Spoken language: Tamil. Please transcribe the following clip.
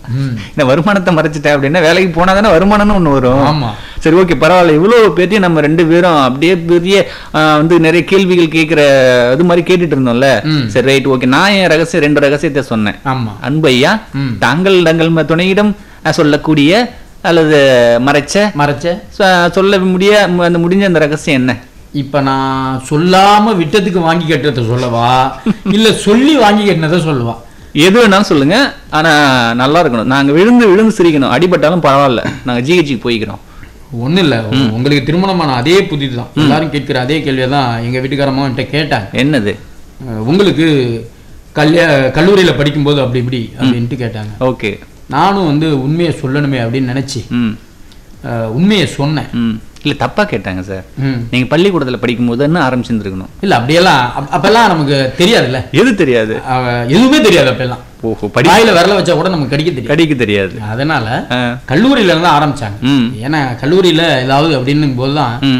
ம். இந்த வருமானத்தை மறைச்சிட்டேன் அப்படின்னா வேலைக்கு போனா தானே வருமானம்னு ஒண்ணு வரும் ஆமா சரி ஓகே பரவாயில்ல இவ்வளவு பேர்த்தையும் நம்ம ரெண்டு பேரும் அப்படியே பெரிய ஆ, வந்து நிறைய கேள்விகள் கேட்கிற இது மாதிரி கேட்டுட்டு இருந்தோம்ல ம். சரி ரைட் ஓகே நான் என் ரகசியம் ரெண்டு ரகசியத்தை சொன்னேன் ஆமா அன்பு ஐயா ம். தாங்கள் தங்கள் ம- துணையிடம் அ, சொல்லக்கூடிய அல்லது மறைச்ச மறைச்ச சொ- சொல்ல முடிய ம- அந்த முடிஞ்ச அந்த ரகசியம் என்ன இப்ப நான் சொல்லாம விட்டதுக்கு வாங்கி கட்டுறத சொல்லவா இல்ல சொல்லி வாங்கி கட்டினதை சொல்லவா எது வேணாலும் சொல்லுங்க ஆனா நல்லா இருக்கணும் நாங்க விழுந்து விழுந்து சிரிக்கணும் அடிபட்டாலும் பரவாயில்ல நாங்க ஜிஹெச்சுக்கு போய்க்கிறோம் ஒண்ணும் இல்ல உங்களுக்கு திருமணமான அதே புதிதுதான் எல்லாரும் கேட்கிற அதே கேள்வியை தான் எங்க வீட்டுக்காரம்மா என்கிட்ட கேட்டாங்க என்னது அஹ் உங்களுக்கு கல்யா கல்லூரியில படிக்கும்போது அப்படி இப்படி அப்படின்ட்டு கேட்டாங்க ஓகே நானும் வந்து உண்மையை சொல்லணுமே அப்படின்னு நினைச்சு ம் அஹ் உண்மையை சொன்னேன் ம் இல்ல தப்பா கேட்டாங்க சார் ம். நீங்க பள்ளிக்கூடத்துல படிக்கும் போதுன்னு ஆரம்பிச்சிருந்துருக்கணும் இல்ல அப்படியெல்லாம் அப்- அப்பெல்லாம் நமக்கு தெரியாதுல்ல எது தெரியாது அஹ் எதுவுமே தெரியாது அப்பெல்லாம் ஓஹோ படி வாயில விரல வச்சா கூட நமக்கு கடிக்க தெரியாது கடிக்க தெரியாது அதனால ஆ. கல்லூரியில இருந்து ஆரம்பிச்சாங்க ம் ஏன்னா கல்லூரியில ஏதாவது அப்படின்னு போதுதான் ம்